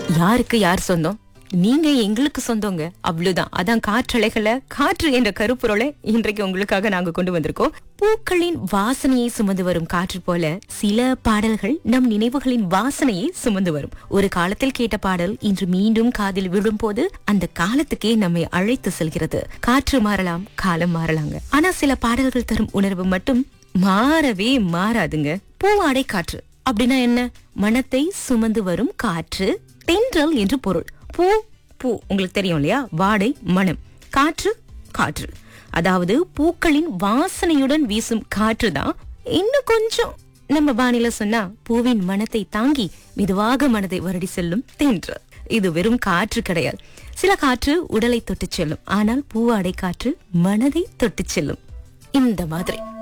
யாருக்கு யார் சொந்தம் நீங்க எங்களுக்கு சொந்தங்க அவ்வளவுதான் அதான் காற்றலைகளை காற்று என்ற கருப்பொருளை இன்றைக்கு உங்களுக்காக நாங்க கொண்டு வந்திருக்கோம் பூக்களின் வாசனையை சுமந்து வரும் காற்று போல சில பாடல்கள் நம் நினைவுகளின் வாசனையை சுமந்து வரும் ஒரு காலத்தில் கேட்ட பாடல் இன்று மீண்டும் காதில் விழும்போது அந்த காலத்துக்கே நம்மை அழைத்து செல்கிறது காற்று மாறலாம் காலம் மாறலாங்க ஆனா சில பாடல்கள் தரும் உணர்வு மட்டும் மாறவே மாறாதுங்க பூவாடை காற்று அப்படின்னா என்ன மனத்தை சுமந்து வரும் காற்று தென்றல் என்று பொருள் பூ பூ உங்களுக்கு தெரியும் இல்லையா வாடை மனம் காற்று காற்று அதாவது பூக்களின் வாசனையுடன் வீசும் காற்று தான் இன்னும் கொஞ்சம் நம்ம வானிலை சொன்னா பூவின் மனத்தை தாங்கி மெதுவாக மனதை வருடி செல்லும் தென்றல் இது வெறும் காற்று கிடையாது சில காற்று உடலை தொட்டுச் செல்லும் ஆனால் பூவாடை காற்று மனதை தொட்டுச் செல்லும் இந்த மாதிரி